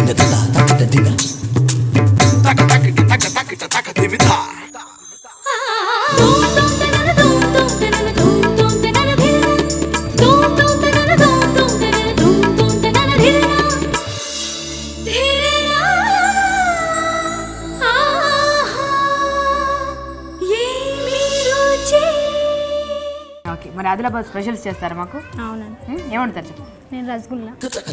Okay మరి Adilabad specials చేస్తారా మాకు అవునండి ఉం? ఏమంటారు చెప్పు నేను రసగుల్లా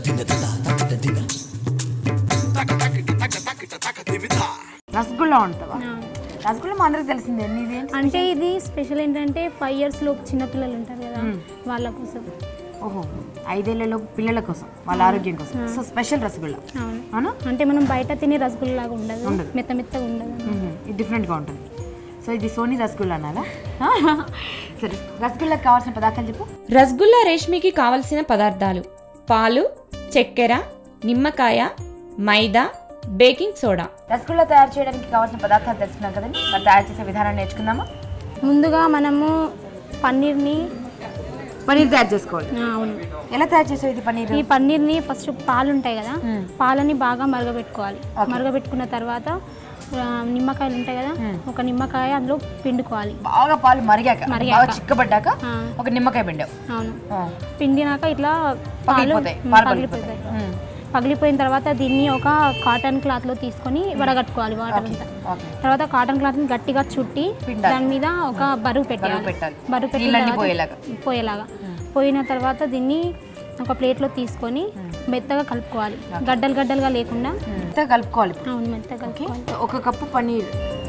రసగుల్లా ఉంటావా రసగుల్లా మా అందరికి తెలిసిందే నీది ఏంటి అంటే ఇది స్పెషల్ ఏంటంటే ఫైవ్ ఇయర్స్ లోపు చిన్నపిల్లలు ఉంటారు కదా వాళ్ళ కోసం ఓహో ఐదేళ్లలో పిల్లల కోసం వాళ్ళ ఆరోగ్యం కోసం సో స్పెషల్ రసగుల్లా అవును అవునా అంటే మనం బయట తినే రసగుల్లా లాగా ఉండదు ఉండదు. మెత్త మెత్తగా ఉండదు మ్మ్. ఇది డిఫరెంట్గా ఉంటుంది సో ఇది సోనీ రసగుల్లా అనాలా సరే రసగుల్లాకి కావాల్సిన పదార్థాలు చెప్పు రసగుల్లా రేష్మికి కావలసిన పదార్థాలు పాలు చక్కెర నిమ్మకాయ మైదా బేకింగ్ సోడా రసగుల్లా తయారు చేయడానికి కావాల్సిన పదార్థాలు తెలుసుకున్నాం కదండి మరి తయారు చేసే విధానాన్ని నేర్చుకుందామా ముందుగా మనము పన్నీర్ని పన్నీర్ తయారు చేసుకోవాలి ఆ, అవును ఎలా తయారు చేసావు ఇది పన్నీర్ ఈ పన్నీర్ని ఫస్ట్ పాలు ఉంటాయి కదా మ్మ్. పాలని బాగా మరగబెట్టుకోవాలి Okay. మరగబెట్టుకున్న తర్వాత ఆ, నిమ్మకాయలు ఉంటాయి కదా ఒక నిమ్మకాయ అందులో పిండుకోవాలి బాగా పాలు మరిగాక మరిగాక. బాగా చిక్కబడ్డాక ఆ. ఒక నిమ్మకాయ పిండావు అవును ఆ. పిండినాక ఇట్లా పాలు పగిలిపోతాయి, మ్, పాలు పగిలిపోతాయి మ్మ్. పగిలిపోయిన తర్వాత దీన్ని ఒక కాటన్ క్లాత్ లో తీసుకొని వడగట్టుకోవాలి వాటర్ అంతా ఓకే తర్వాత కాటన్ క్లాత్ ని గట్టిగా చుట్టి పిండాలి. దాని మీద ఒక బరువు పెట్టాలి పెట్టాలి. బరువు పెట్టిన నీళ్ళన్నీ తర్వాత- పోయేలాగా. పోయేలాగా పోయిన తర్వాత దీన్ని ఒక ప్లేట్లో తీసుకొని మెత్తగా కలుపుకోవాలి గడ్డలు గడ్డలుగా లేకుండా మెత్తగా కలుపుకోవాలి ఇప్పుడు. అవును మెత్తగా కలుపుకోవాలి ఒక కప్పు పన్నీర్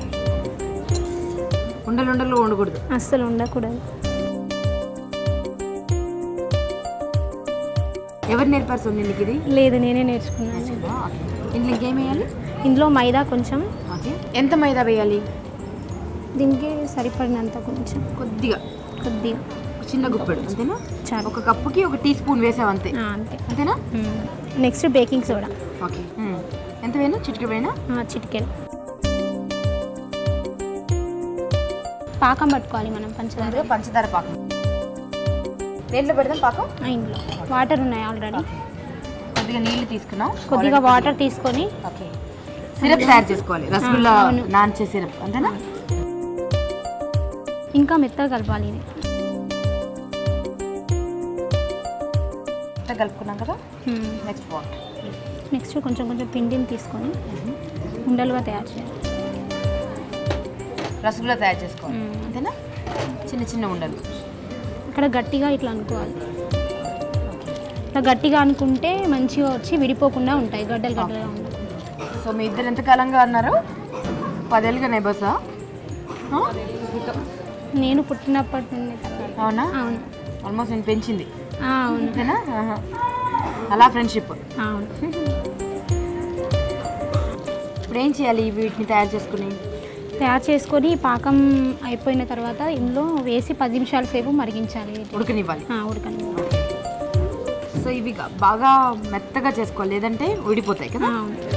ఉండలు ఉండలు ఉండకూడదు అస్సలు ఉండకూడదు ఎవరు నేర్పారు సోని నీకు ఇది లేదు నేనే నేర్చుకున్నాను ఇంట్లో ఇంకేం వేయాలి ఇందులో మైదా కొంచెం ఓకే ఎంత మైదా వేయాలి దీనికి సరిపడినంత కొంచెం కొద్దిగా కొద్దిగా ఒక చిన్న గుప్పెడు అంతేనా చాలు ఒక కప్పుకి ఒక టీ స్పూన్ వేసావు అంతే ఆ, అంతే అంతేనా నెక్స్ట్ బేకింగ్ సోడా ఓకే ఎంత వేయను చిటిక వేయనా చిటికెడు పాకం పట్టుకోవాలి మనం పంచదార ముందుగా పంచదార పాకం దేంట్లో పెడదాం పాకం ఆ, ఇందులో వాటర్ ఉన్నాయి ఆల్రెడీ కొద్దిగా నీళ్లు తీసుకున్నాం కొద్దిగా వాటర్ తీసుకొని ఓకే సిరప్ తయారు చేసుకోవాలి రసగుల్లా ఆ, అవును. నాన్చే సిరప్ అంతేనా ఇంకా మెత్తగా కలపాలి ఇది అంతా కలుపుకున్నాం కదా నెక్స్ట్ వాటర్ నెక్స్ట్ కొంచెం కొంచెం పిండిని తీసుకొని ఉండలుగా తయారు చేయాలి రసగుల్లా తయారు చేసుకోవాలి మ్మ్. అంతేనా చిన్న చిన్న ఉండలు ఇక్కడ గట్టిగా ఇట్లా అనుకోవాలి ఇట్లా గట్టిగా అనుకుంటే మంచిగా వచ్చి విడిపోకుండా ఉంటాయి గడ్డలు గడ్డలుగా ఉంటాయి సో మీ ఇద్దరు ఎంత కాలంగా అన్నారు పదేళ్ళుగా నైబర్సా నేను పుట్టినప్పటి నుండి అవునా అవును ఆల్మోస్ట్ నేను పెంచింది ఆ, అవును అంతేనా ఆహా. అలా ఫ్రెండ్షిప్ అవును ఇప్పుడు ఏం చేయాలి వీటిని తయారు చేసుకుని తయారు చేసుకొని పాకం అయిపోయిన తర్వాత ఇందులో వేసి పది నిమిషాల సేపు మరిగించాలి ఉడకనివ్వాలి ఆ, ఉడకని సో ఇవి గా- బాగా మెత్తగా చేసుకోవాలి లేదంటే విడిపోతాయి కదా ఆ, అవును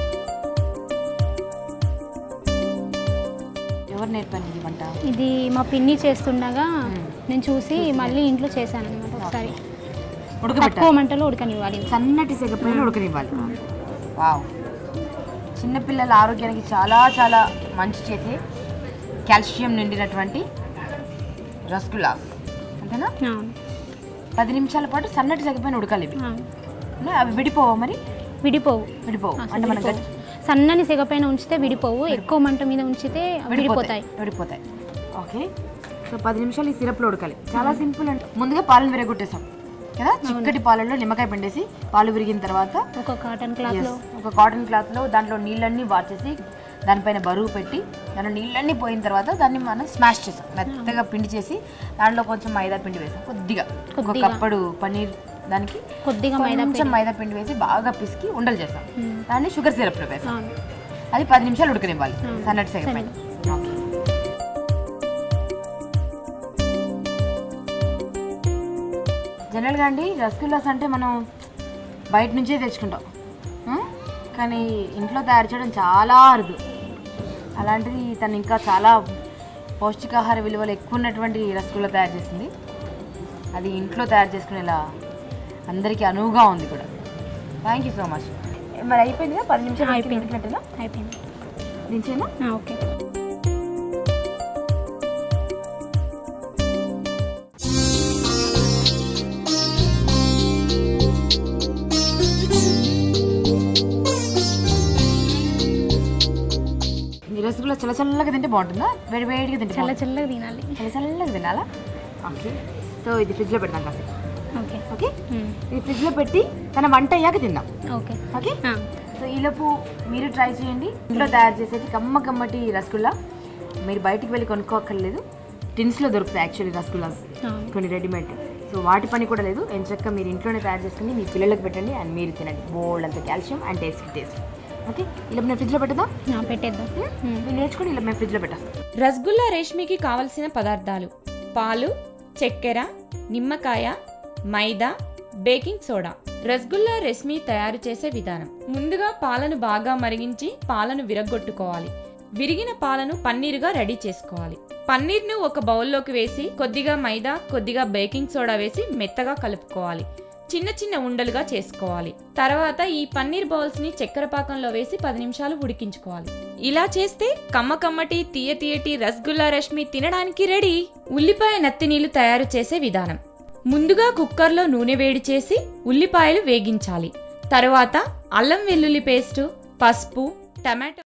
ఎవరు నేర్పారు ఈ వంట ఇది మా పిన్ని చేస్తుండగా నేను చూసి మళ్ళీ ఇంట్లో చేశాను అనమాట ఒకసారి ఉడకబెట్టాలి తక్కువ మంటలో ఉడకనివ్వాలి సన్నటి సెగపైన ఉడకనివ్వాలి వావ్ చిన్నపిల్లల ఆరోగ్యానికి చాలా చాలా మంచి చేసే కాల్షియం నిండినటువంటి రసగుల్లా అంతేనా అవును, పది నిమిషాల పాటు సన్నటి సెగపైన ఉడకాలి ఇవి అవును. అంటే అవి విడిపోవా మరి విడిపోవు విడిపోవు అసలు అంటే మన విడిపోవు. సన్నని సెగ పైన ఉంచితే విడిపోవు ఎక్కువ మంట మీద ఉంచితే అవి విడిపోతాయి విడిపోతాయి ఓకే సో పది నిమిషాలు ఈ సిరప్లో ఉడకాలి చాలా సింపుల్ అంటే ముందుగా పాలను విరగొట్టేసాం కదా చిక్కటి పాలల్లో నిమ్మకాయ పిండేసి పాలు విరిగిన తర్వాత ఒక కాటన్ క్లాత్ లో Yes. ఒక కాటన్ క్లాత్లో దాంట్లో నీళ్ళన్నీ వార్చేసి దానిపైన బరువు పెట్టి దాంట్లో నీళ్ళన్నీ పోయిన తర్వాత దాన్ని మనం స్మాష్ చేసాం మెత్తగా పిండి చేసి దాంట్లో కొంచెం మైదా పిండి వేసాం కొద్దిగా ఒక కొద్దిగా. కప్పడు పన్నీర్ దానికి కొద్దిగా మైదా కొంచెం మైదా పిండి వేసి బాగా పిసికి ఉండలు చేసాం దాన్ని షుగర్ సిరప్లో వేసాం అవును. అది పది నిమిషాలు ఉడకనివ్వాలి Hmm. సన్నటి సెగ పైన ఓకే జనరల్గా అండి రసగుల్లాస్ అంటే మనం బయట నుంచే తెచ్చుకుంటాం Hmm? కానీ ఇంట్లో తయారు చేయడం చాలా అరుదు అలాంటిది తను ఇంకా చాలా పౌష్టికాహార విలువలు ఎక్కువ ఉన్నటువంటి రసగుల్లా తయారు చేసింది అది ఇంట్లో తయారు చేసుకునేలా అందరికీ అనువుగా ఉంది కూడా థ్యాంక్ యూ సో మచ్ మరి అయిపోయిందిగా పది నిమిషాలు అయిపోయింది. ఉడికినట్టేనా అయిపోయింది దించేనా ఆ, ఓకే ఈ రసగుల్లా చల్ల చల్లగా తింటే బాగుంటుందా వేడి వేడిగా తింటే చల్ల బాగుంటుందా? చల్లగా తినాలి చల్ల చల్లగా తినాలా ఓకే సో ఇది ఫ్రిడ్జ్లో పెడదాం కాసేపు ఓకే ఓకే మ్మ్. ఇది ఫ్రిడ్జ్లో పెట్టి తన వంట అయ్యాక తిందాం ఓకే ఓకే ఆ, సో ఈలోపు మీరు ట్రై చేయండి ఇంట్లో తయారు చేసేది కమ్మ కమ్మటి రసగుల్లా మీరు బయటికి వెళ్ళి కొనుక్కోక్కర్లేదు టిన్స్లో దొరుకుతాయి యాక్చువల్లీ రసగుల్లాస్ అవును. కొన్ని రెడీమేడ్ సో వాటి పని కూడా లేదు ఎంచక్క మీరు ఇంట్లోనే తయారు చేసుకుని మీ పిల్లలకు పెట్టండి అండ్ మీరు తినండి బోల్డ్ అంత calcium and taste taste okay ఇలా మేము ఫ్రిడ్జ్లో పెట్టదా ఆ, పెట్టేద్దాం మ్మ్. మీరు నేర్చుకుని ఇలా మేము ఫ్రిడ్జ్లో పెట్టాం రసగుల్లా రేష్మికి కావలసిన పదార్థాలు పాలు చక్కెర నిమ్మకాయ మైదా బేకింగ్ సోడా రసగుల్లా రెస్మీ తయారు చేసే విధానం ముందుగా పాలను బాగా మరిగించి పాలను విరగ్గొట్టుకోవాలి విరిగిన పాలను పన్నీరుగా రెడీ చేసుకోవాలి పన్నీర్ను ఒక బౌల్లోకి వేసి కొద్దిగా మైదా కొద్దిగా బేకింగ్ సోడా వేసి మెత్తగా కలుపుకోవాలి చిన్న చిన్న ఉండలుగా చేసుకోవాలి తర్వాత ఈ పన్నీర్ బౌల్స్ ని చక్కెర పాకంలో వేసి పది నిమిషాలు ఉడికించుకోవాలి ఇలా చేస్తే కమ్మ కమ్మటి తీయ తీయటి రసగుల్లా రష్మి తినడానికి రెడీ ఉల్లిపాయ నత్తి నీళ్లు తయారు చేసే విధానం ముందుగా కుక్కర్లో నూనె వేడి చేసి ఉల్లిపాయలు వేగించాలి తరువాత అల్లం వెల్లుల్లి పేస్టు పసుపు టమాటో